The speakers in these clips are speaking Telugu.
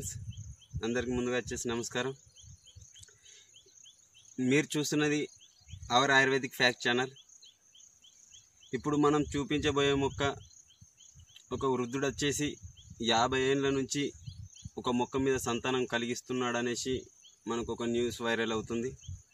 ఫ్రెండ్స్ అందరికి ముందుగా వచ్చేసి నమస్కారం మీరు చూస్తున్నది అవర్ ఆయుర్వేదిక్ ఫ్యాక్ట్ ఛానల్ ఇప్పుడు మనం చూపించబోయే మొక్క ఒక వృద్ధుడు వచ్చేసి యాభై ఏళ్ళ నుంచి ఒక మొక్క మీద సంతానం కలిగిస్తున్నాడు అనేసి మనకు ఒక న్యూస్ వైరల్ అవుతుంది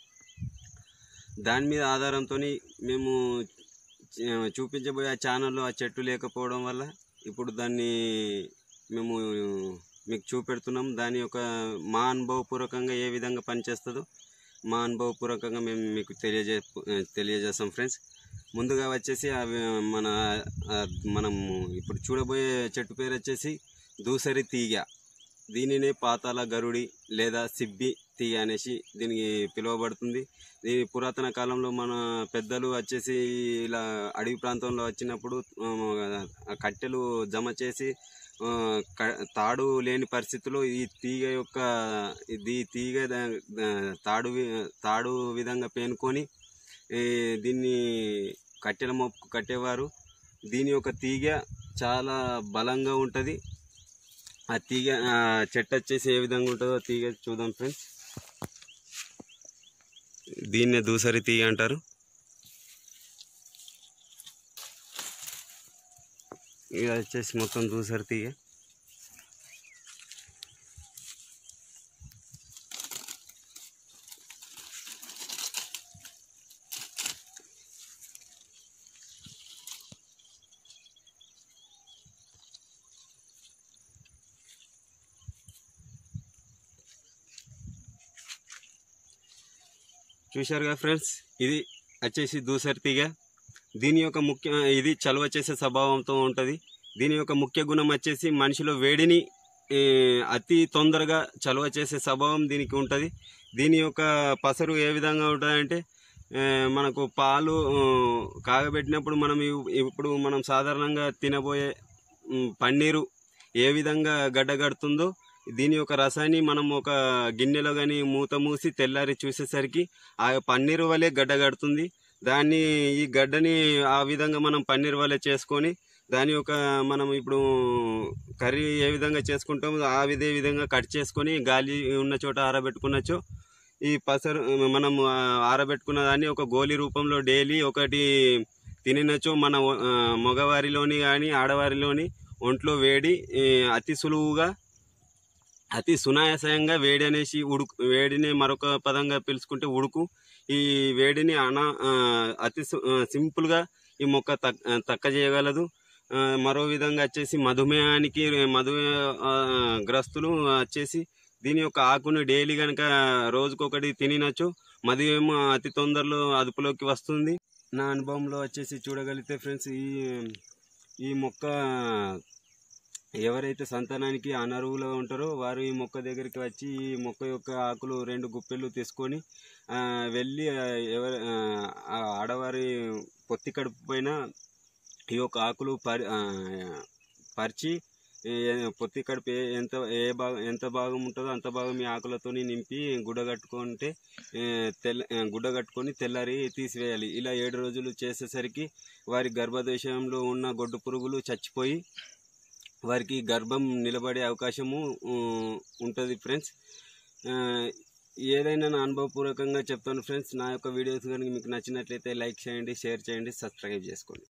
దాని మీద ఆధారంతో మేము చ- చూపించబోయే ఆ ఛానల్లో ఆ చెట్టు లేకపోవడం వల్ల ఇప్పుడు దాన్ని మేము మీకు చూపెడుతున్నాం దాని యొక్క మా అనుభవపూర్వకంగా ఏ విధంగా పనిచేస్తుందో మా అనుభవపూర్వకంగా మేము మీకు తెలియజే తెలియజేస్తాం ఫ్రెండ్స్ ముందుగా వచ్చేసి అవి మన ఆ, మనం ఇప్పుడు చూడబోయే చెట్టు పేరు వచ్చేసి దూసరి తీగ దీనినే పాతాల గరుడి లేదా సిబ్బి తీగ అనేసి దీనికి పిలువబడుతుంది దీని పురాతన కాలంలో మన పెద్దలు వచ్చేసి ఇలా అడవి ప్రాంతంలో వచ్చినప్పుడు ఆ, ఆ కట్టెలు జమ చేసి ఆ, క- తాడు లేని పరిస్థితుల్లో ఈ తీగ యొక్క ఇది తీగ ద- ద- తాడు వి- తాడు విధంగా పేనుకొని ఈ దీన్ని కట్టెల మొప్పు కట్టేవారు దీని యొక్క తీగ చాలా బలంగా ఉంటుంది ఆ తీగ ఆ చెట్టు వచ్చేసి ఏ విధంగా ఉంటుందో ఆ తీగ చూద్దాం ఫ్రెండ్స్ దీన్నే దూసరి తీగ అంటారు ఇది వచ్చేసి మొత్తం దూసరి తీగ చూశారుగా ఫ్రెండ్స్ ఇది వచ్చేసి దూసరి తీగ దీని యొక్క ముఖ్య ఇది చలువ చేసే స్వభావంతో ఉంటుంది దీని యొక్క ముఖ్య గుణం వచ్చేసి మనిషిలో వేడిని ఏ, అతి తొందరగా చలువ చేసే స్వభావం దీనికి ఉంటుంది దీని యొక్క పసరు ఏ విధంగా ఉంటుందంటే ఏ, మనకు పాలు ఆ, కాగబెట్టినప్పుడు మనం ఇవ్- ఇప్పుడు మనం సాధారణంగా తినబోయే ఉమ్, పన్నీరు ఏ విధంగా గడ్డగడుతుందో దీని యొక్క రసాన్ని మనం ఒక గిన్నెలో కానీ మూత మూసి తెల్లారి చూసేసరికి ఆ పన్నీరు వలె గడ్డ కడుతుంది దాన్ని ఈ గడ్డని ఆ విధంగా మనం పన్నీర్ వలె చేసుకొని దాని యొక్క మనం ఇప్పుడు కర్రీ ఏ విధంగా చేసుకుంటామో ఆ విధే విధంగా కట్ చేసుకొని గాలి ఉన్న చోట ఆరబెట్టుకున్నచో ఈ పసరు మనం ఆ, ఆరబెట్టుకున్న దాన్ని ఒక గోళీ రూపంలో డైలీ ఒకటి తినినచో మన ఆ, మగవారిలోని కానీ ఆడవారిలోని ఒంట్లో వేడి ఈ, అతి సులువుగా అతి సునాయాసంగా వేడి అనేసి ఉడుకు వేడిని మరొక పదంగా పిలుచుకుంటే ఉడుకు ఈ వేడిని అనా ఆ, అతి సు- ఆ, సింపుల్గా ఈ మొక్క తక్ తక్క చేయగలదు ఆ, మరో విధంగా వచ్చేసి మధుమేహానికి మధుమేహ ఆ, గ్రస్తులు వచ్చేసి దీని యొక్క ఆకును డైలీ కనుక రోజుకొకటి తినినచ్చు మధుమేహం అతి తొందరలో అదుపులోకి వస్తుంది నా అనుభవంలో వచ్చేసి చూడగలిగితే ఫ్రెండ్స్ ఈ ఈ మొక్క ఎవరైతే సంతానానికి అనర్హులుగా ఉంటారో వారు ఈ మొక్క దగ్గరికి వచ్చి ఈ మొక్క యొక్క ఆకులు రెండు గుప్పెళ్ళు తీసుకొని ఆ, వెళ్ళి ఆ, ఎవరి ఆ, ఆ ఆడవారి పొత్తి కడుపు పైన ఈ యొక్క ఆకులు పరి ఆ, పరిచి ఏ- పొత్తి కడుపు ఏ- ఎంత ఏ భాగం ఎంత భాగం ఉంటుందో అంత భాగం ఈ ఆకులతోని నింపి గుడ్డ కట్టుకుంటే ఏ, తెల్ల ఆ, గుడ్డ కట్టుకొని తెల్లారి తీసివేయాలి ఇలా ఏడు రోజులు చేసేసరికి వారి గర్భదేశంలో ఉన్న గొడ్డు పురుగులు చచ్చిపోయి వారికి గర్భం నిలబడే అవకాశము ఉంటుంది ఫ్రెండ్స్ ఆ, ఏదైనా నా అనుభవపూర్వకంగా చెప్తాను ఫ్రెండ్స్ నా యొక్క వీడియోస్ కనుక మీకు నచ్చినట్లయితే లైక్ చేయండి షేర్ చేయండి సబ్స్క్రైబ్ చేసుకోండి